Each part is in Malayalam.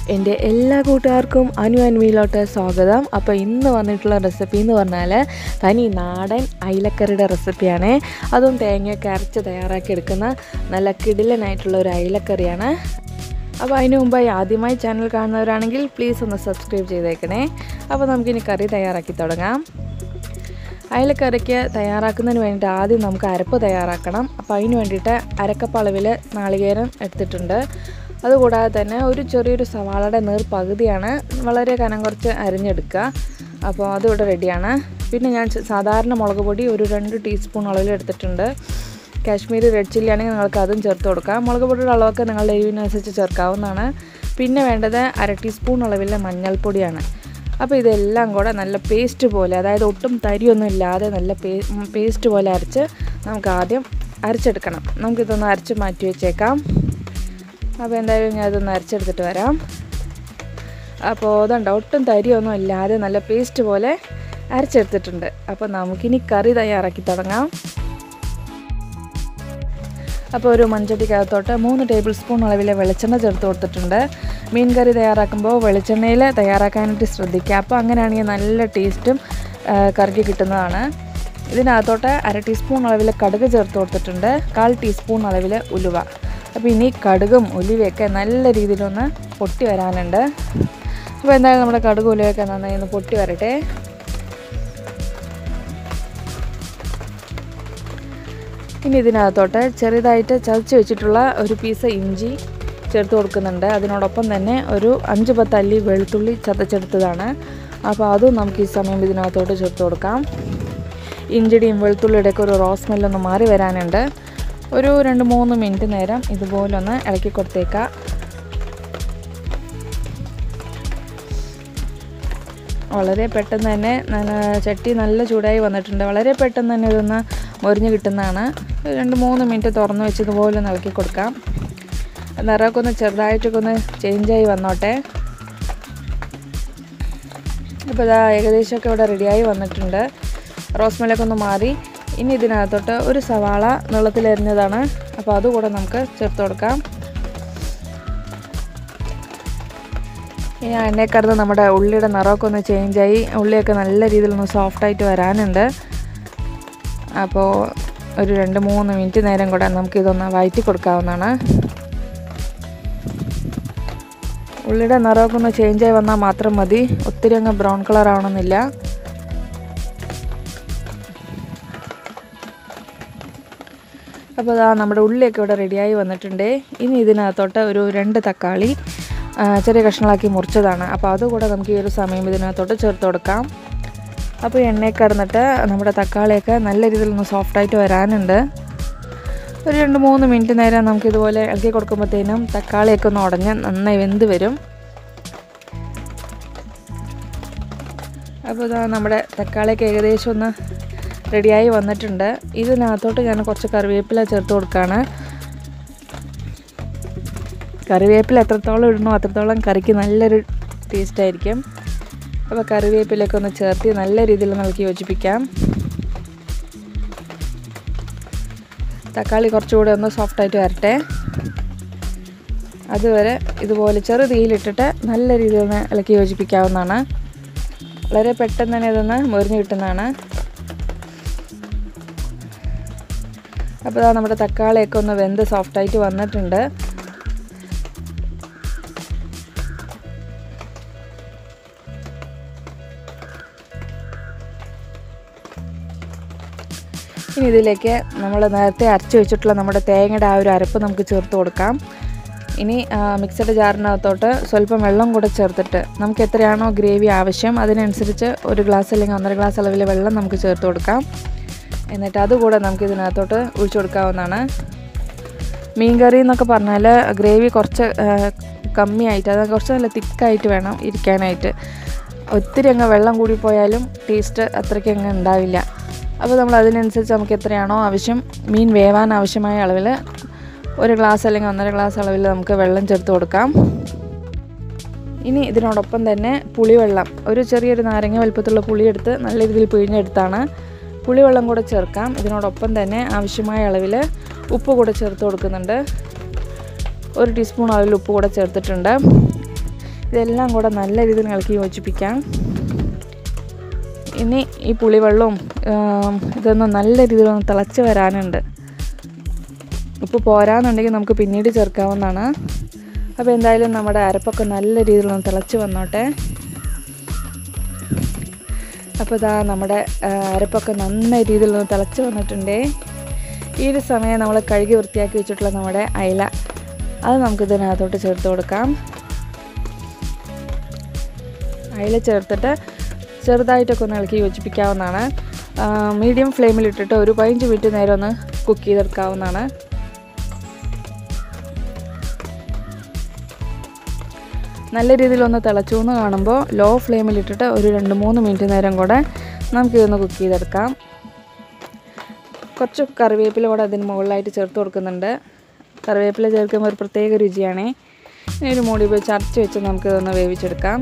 എൻ്റെ എല്ലാ കൂട്ടുകാർക്കും അനു അൻവിയിലോട്ട് സ്വാഗതം അപ്പോൾ ഇന്ന് വന്നിട്ടുള്ള റെസിപ്പി എന്ന് പറഞ്ഞാൽ തനി നാടൻ അയിലക്കറിയുടെ റെസിപ്പിയാണ് അതും തേങ്ങയൊക്കെ അരച്ച് തയ്യാറാക്കി എടുക്കുന്ന നല്ല കിടിലനായിട്ടുള്ള ഒരു അയിലക്കറിയാണ് അപ്പോൾ അതിന് മുമ്പായി ആദ്യമായി ചാനൽ കാണുന്നവരാണെങ്കിൽ പ്ലീസ് ഒന്ന് സബ്സ്ക്രൈബ് ചെയ്തേക്കണേ അപ്പോൾ നമുക്കിനി കറി തയ്യാറാക്കി തുടങ്ങാം അയലക്കറിക്ക് തയ്യാറാക്കുന്നതിന് വേണ്ടിയിട്ട് ആദ്യം നമുക്ക് അരപ്പ് തയ്യാറാക്കണം അപ്പോൾ അതിന് വേണ്ടിയിട്ട് അരക്കപ്പ് അളവിൽ നാളികേരം എടുത്തിട്ടുണ്ട് അതുകൂടാതെ തന്നെ ഒരു ചെറിയൊരു സവാളയുടെ നേർ പകുതിയാണ് വളരെ കനം കുറച്ച് അരിഞ്ഞെടുക്കുക അപ്പോൾ അതിവിടെ റെഡിയാണ് പിന്നെ ഞാൻ ച- സാധാരണ മുളക് പൊടി ഒരു രണ്ട് ടീസ്പൂൺ അളവിൽ എടുത്തിട്ടുണ്ട് കാശ്മീരി റെഡ് ചില്ലി ആണെങ്കിൽ നിങ്ങൾക്ക് അതും ചേർത്ത് കൊടുക്കാം മുളക് പൊടിയുടെ അളവൊക്കെ നിങ്ങളുടെ എരിവിനനുസരിച്ച് ചേർക്കാവുന്നതാണ് പിന്നെ വേണ്ടത് അര ടീസ്പൂൺ അളവിലെ മഞ്ഞൾപ്പൊടിയാണ് അപ്പോൾ ഇതെല്ലാം കൂടെ നല്ല പേസ്റ്റ് പോലെ അതായത് ഒട്ടും തരിയൊന്നും ഇല്ലാതെ നല്ല പേ പേസ്റ്റ് പോലെ അരച്ച് നമുക്ക് ആദ്യം അരച്ചെടുക്കണം നമുക്കിതൊന്ന് അരച്ച് മാറ്റി വെച്ചേക്കാം അപ്പോൾ എന്തായാലും ഞാൻ ഇതൊന്ന് അരച്ചെടുത്തിട്ട് വരാം അപ്പോൾ അതുണ്ട് ഒട്ടും തരിയൊന്നും ഇല്ലാതെ നല്ല പേസ്റ്റ് പോലെ അരച്ചെടുത്തിട്ടുണ്ട് അപ്പോൾ നമുക്കിനി കറി തയ്യാറാക്കി തുടങ്ങാം അപ്പോൾ ഒരു മൺചട്ടിക്കകത്തോട്ട് മൂന്ന് ടേബിൾ സ്പൂൺ അളവിലെ വെളിച്ചെണ്ണ ചേർത്ത് കൊടുത്തിട്ടുണ്ട് മീൻ കറി തയ്യാറാക്കുമ്പോൾ വെളിച്ചെണ്ണയിൽ തയ്യാറാക്കാനായിട്ട് ശ്രദ്ധിക്കുക അപ്പോൾ അങ്ങനെയാണെങ്കിൽ നല്ല ടേസ്റ്റും ആ, കറിക്ക് കിട്ടുന്നതാണ് ഇതിനകത്തോട്ട് അര ടീസ്പൂൺ അളവിൽ കടുക് ചേർത്ത് കൊടുത്തിട്ടുണ്ട് കാൽ ടീസ്പൂൺ അളവിൽ ഉലുവ അപ്പോൾ ഇനി കടുകും ഉലുവയൊക്കെ നല്ല രീതിയിലൊന്ന് പൊട്ടി വരാനുണ്ട് അപ്പോൾ എന്തായാലും നമ്മുടെ കടുക് ഉലുവയൊക്കെ നന്നായി ഒന്ന് പൊട്ടി വരട്ടെ ഇനി ഇതിനകത്തോട്ട് ചെറുതായിട്ട് ചതച്ച് വെച്ചിട്ടുള്ള ഒരു പീസ് ഇഞ്ചി ചേർത്ത് കൊടുക്കുന്നുണ്ട് അതിനോടൊപ്പം തന്നെ ഒരു അഞ്ച് പത്ത് അല്ലി വെളുത്തുള്ളി ചതച്ചെടുത്തതാണ് അപ്പോൾ അതും നമുക്ക് ഈ സമയം ഇതിനകത്തോട്ട് ചേർത്ത് കൊടുക്കാം ഇഞ്ചിയുടെയും വെളുത്തുള്ളിയുടെയൊക്കെ ഒരു റോസ് സ്മെല്ലൊന്ന് മാറി വരാനുണ്ട് ഒരു രണ്ട് മൂന്ന് മിനിറ്റ് നേരം ഇതുപോലെ ഒന്ന് ഇളക്കി കൊടുത്തേക്കാം വളരെ പെട്ടെന്ന് തന്നെ നല്ല ചട്ടി നല്ല ചൂടായി വന്നിട്ടുണ്ട് വളരെ പെട്ടെന്ന് തന്നെ ഇതൊന്ന് മൊരിഞ്ഞ് കിട്ടുന്നതാണ് ഒരു രണ്ട് മൂന്ന് മിനിറ്റ് തുറന്ന് വെച്ച് ഇതുപോലെ ഒന്ന് ഇളക്കി കൊടുക്കാം നിറമൊക്കെ ഒന്ന് ചെറുതായിട്ടൊക്കെ ഒന്ന് ചേഞ്ചായി വന്നോട്ടെ അപ്പോൾ ഇതാ ഏകദേശമൊക്കെ ഇവിടെ റെഡിയായി വന്നിട്ടുണ്ട് റോസ്മെല്ലൊക്കെ ഒന്ന് മാറി ഇനി ഇതിനകത്തോട്ട് ഒരു സവാള നീളത്തിലരിഞ്ഞതാണ് അപ്പോൾ അതുകൂടെ നമുക്ക് ചേർത്ത് കൊടുക്കാം ഇനി എണ്ണയിൽ കിടന്ന് നമ്മുടെ ഉള്ളിയുടെ നിറമൊക്കെ ഒന്ന് ചേഞ്ചായി ഉള്ളിയൊക്കെ നല്ല രീതിയിലൊന്ന് സോഫ്റ്റായിട്ട് വരാനുണ്ട് അപ്പോൾ ഒരു രണ്ട് മൂന്ന് മിനിറ്റ് നേരം കൂടെ നമുക്കിതൊന്ന് വഴറ്റി കൊടുക്കാവുന്നതാണ് ഉള്ളിയുടെ നിറമൊക്കെ ഒന്ന് ചേഞ്ചായി വന്നാൽ മാത്രം മതി ഒത്തിരി അങ്ങ് ബ്രൗൺ കളർ ആവണമെന്നില്ല അപ്പോൾ അതാ നമ്മുടെ ഉള്ളിയൊക്കെ ഇവിടെ റെഡിയായി വന്നിട്ടുണ്ട് ഇനി ഇതിനകത്തോട്ട് ഒരു രണ്ട് തക്കാളി ആ, ചെറിയ കഷ്ണങ്ങളാക്കി മുറിച്ചതാണ് അപ്പോൾ അതുകൂടെ നമുക്ക് ഈ ഒരു സമയം ഇതിനകത്തോട്ട് ചേർത്ത് കൊടുക്കാം അപ്പോൾ എണ്ണയിൽ കിടന്നിട്ട് നമ്മുടെ തക്കാളിയൊക്കെ നല്ല രീതിയിൽ ഒന്ന് സോഫ്റ്റായിട്ട് വരാനുണ്ട് ഒരു രണ്ട് മൂന്ന് മിനിറ്റ് നേരം നമുക്ക് ഇതുപോലെ ഇളക്കി കൊടുക്കുമ്പോഴത്തേനും തക്കാളിയൊക്കെ ഒന്ന് ഉടഞ്ഞ് നന്നായി വെന്ത് വരും അപ്പോൾ ഇതാ നമ്മുടെ തക്കാളിയൊക്കെ ഏകദേശം ഒന്ന് റെഡിയായി വന്നിട്ടുണ്ട് ഇതിനകത്തോട്ട് ഞാൻ കുറച്ച് കറിവേപ്പില ചേർത്ത് കൊടുക്കുകയാണ് കറിവേപ്പില എത്രത്തോളം ഇടണോ അത്രത്തോളം കറിക്ക് നല്ലൊരു ടേസ്റ്റ് ആയിരിക്കും അപ്പോൾ കറിവേപ്പിലൊക്കെ ഒന്ന് ചേർത്ത് നല്ല രീതിയിൽ ഒന്ന് ഇളക്കി യോജിപ്പിക്കാം തക്കാളി കുറച്ചുകൂടെ ഒന്ന് സോഫ്റ്റായിട്ട് വരട്ടെ അതുവരെ ഇതുപോലെ ചെറു തീയിലിട്ടിട്ട് നല്ല രീതിയിൽ ഒന്ന് ഇളക്കി യോജിപ്പിക്കാവുന്നതാണ് വളരെ പെട്ടെന്ന് തന്നെ ഇതൊന്ന് മുറിഞ്ഞ് കിട്ടുന്നതാണ് അപ്പോൾ ഇതാ നമ്മുടെ തക്കാളിയൊക്കെ ഒന്ന് വെന്ത് സോഫ്റ്റായിട്ട് വന്നിട്ടുണ്ട് ഇനി ഇതിലേക്ക് നമ്മൾ നേരത്തെ അരച്ച് വെച്ചിട്ടുള്ള നമ്മുടെ തേങ്ങയുടെ ആ ഒരു അരപ്പ് നമുക്ക് ചേർത്ത് കൊടുക്കാം ഇനി ആ, മിക്സഡ് ജാറിനകത്തോട്ട് സ്വല്പം വെള്ളം കൂടെ ചേർത്തിട്ട് നമുക്ക് എത്രയാണോ ഗ്രേവി ആവശ്യം അതിനനുസരിച്ച് ഒരു ഗ്ലാസ് അല്ലെങ്കിൽ ഒന്നര ഗ്ലാസ് അളവിൽ വെള്ളം നമുക്ക് ചേർത്ത് കൊടുക്കാം എന്നിട്ട് അതുകൂടെ നമുക്ക് ഇതിനകത്തോട്ട് ഒഴിച്ചു കൊടുക്കാവുന്നതാണ് മീൻ കറി എന്നൊക്കെ പറഞ്ഞാൽ ഗ്രേവി കുറച്ച് ആ, കമ്മിയായിട്ട് അത് കുറച്ച് നല്ല തിക്കായിട്ട് വേണം ഇരിക്കാനായിട്ട് ഒത്തിരി അങ്ങ് വെള്ളം കൂടി പോയാലും ടേസ്റ്റ് അത്രയ്ക്ക് അങ്ങ് ഉണ്ടാവില്ല അപ്പോൾ നമ്മൾ അതിനനുസരിച്ച് നമുക്ക് എത്രയാണോ ആവശ്യം മീൻ വേവാൻ ആവശ്യമായ അളവിൽ ഒരു ഗ്ലാസ് അല്ലെങ്കിൽ ഒന്നര ഗ്ലാസ് അളവിൽ നമുക്ക് വെള്ളം ചേർത്ത് കൊടുക്കാം ഇനി ഇതിനോടൊപ്പം തന്നെ പുളിവെള്ളം ഒരു ചെറിയൊരു നാരങ്ങ വലുപ്പത്തിലുള്ള പുളിയെടുത്ത് നല്ല രീതിയിൽ പിഴിഞ്ഞെടുത്താണ് പുളിവെള്ളം കൂടെ ചേർക്കാം ഇതിനോടൊപ്പം തന്നെ ആവശ്യമായ അളവിൽ ഉപ്പ് കൂടെ ചേർത്ത് കൊടുക്കുന്നുണ്ട് ഒരു ടീസ്പൂൺ അളവിൽ ഉപ്പ് കൂടെ ചേർത്തിട്ടുണ്ട് ഇതെല്ലാം കൂടെ നല്ല രീതിയിൽ ഇളക്കി യോജിപ്പിക്കാം ഇനി ഈ പുളിവെള്ളവും ആം, ഇതൊന്ന് നല്ല രീതിയിൽ ഒന്ന് തിളച്ച് വരാനുണ്ട് ഉപ്പ് പോരാന്നുണ്ടെങ്കിൽ നമുക്ക് പിന്നീട് ചേർക്കാവുന്നതാണ് അപ്പോൾ എന്തായാലും നമ്മുടെ അരപ്പൊക്കെ നല്ല രീതിയിലൊന്ന് തിളച്ച് വന്നോട്ടെ അപ്പോൾ ഇതാ നമ്മുടെ ആ, അരപ്പൊക്കെ നന്നായി രീതിയിലൊന്ന് തിളച്ച് വന്നിട്ടുണ്ടേ ഈ ഒരു സമയം നമ്മൾ കഴുകി വൃത്തിയാക്കി വെച്ചിട്ടുള്ള നമ്മുടെ അയില അത് നമുക്ക് ഇതിനകത്തോട്ട് ചേർത്ത് കൊടുക്കാം അയില ചേർത്തിട്ട് ചെറുതായിട്ടൊക്കെ ഒന്ന് ഇളക്കി യോജിപ്പിക്കാവുന്നതാണ് മീഡിയം ഫ്ലെയിമിലിട്ടിട്ട് ഒരു പതിനഞ്ച് മിനിറ്റ് നേരം ഒന്ന് കുക്ക് ചെയ്തെടുക്കാവുന്നതാണ് നല്ല രീതിയിലൊന്ന് തിളച്ചു എന്ന് കാണുമ്പോൾ ലോ ഫ്ലെയിമിലിട്ടിട്ട് ഒരു രണ്ട് മൂന്ന് മിനിറ്റ് നേരം കൂടെ നമുക്കിതൊന്ന് കുക്ക് ചെയ്തെടുക്കാം കുറച്ച് കറിവേപ്പില കൂടെ അതിന് മുകളിലായിട്ട് ചേർത്ത് കൊടുക്കുന്നുണ്ട് കറിവേപ്പില ചേർക്കുമ്പോൾ ഒരു പ്രത്യേക രുചിയാണ് ഇനി ഒരു മൂടി വെച്ച് അടച്ച് വെച്ച് നമുക്കിതൊന്ന് വേവിച്ചെടുക്കാം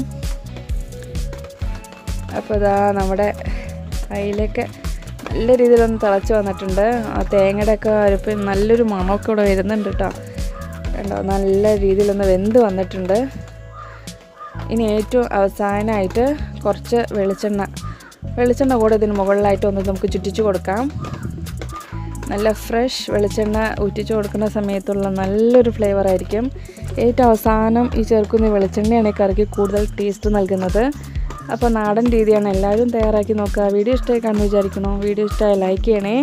അപ്പോൾ ഇതാ നമ്മുടെ അതിലേക്ക് നല്ല രീതിയിലൊന്ന് തിളച്ച് വന്നിട്ടുണ്ട് ആ തേങ്ങയുടെ ഒക്കെ അരപ്പ് നല്ലൊരു മണമൊക്കെ ഇവിടെ വരുന്നുണ്ട് കേട്ടോ കണ്ടോ നല്ല രീതിയിലൊന്ന് വെന്ത് വന്നിട്ടുണ്ട് ഇനി ഏറ്റവും അവസാനമായിട്ട് കുറച്ച് വെളിച്ചെണ്ണ വെളിച്ചെണ്ണ കൂടെ ഇതിന് മുകളിലായിട്ട് ഒന്ന് നമുക്ക് ചുറ്റിച്ച് കൊടുക്കാം നല്ല ഫ്രഷ് വെളിച്ചെണ്ണ ഊറ്റിച്ച് കൊടുക്കുന്ന സമയത്തുള്ള നല്ലൊരു ഫ്ലേവർ ആയിരിക്കും ഏറ്റവും അവസാനം ഈ ചേർക്കുന്ന ഈ വെളിച്ചെണ്ണയാണ് ഈ കറിക്ക് കൂടുതൽ ടേസ്റ്റ് നൽകുന്നത് അപ്പോൾ നാടൻ രീതിയാണ് എല്ലാവരും തയ്യാറാക്കി നോക്കുക വീഡിയോ ഇഷ്ടമായി കാണുമെന്ന് വിചാരിക്കുന്നു വീഡിയോ ഇഷ്ടമായി ലൈക്ക് ചെയ്യണേ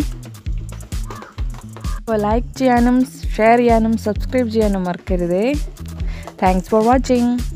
അപ്പോൾ ലൈക്ക് ചെയ്യാനും ഷെയർ ചെയ്യാനും സബ്സ്ക്രൈബ് ചെയ്യാനും മറക്കരുതേ താങ്ക്സ് ഫോർ വാച്ചിങ്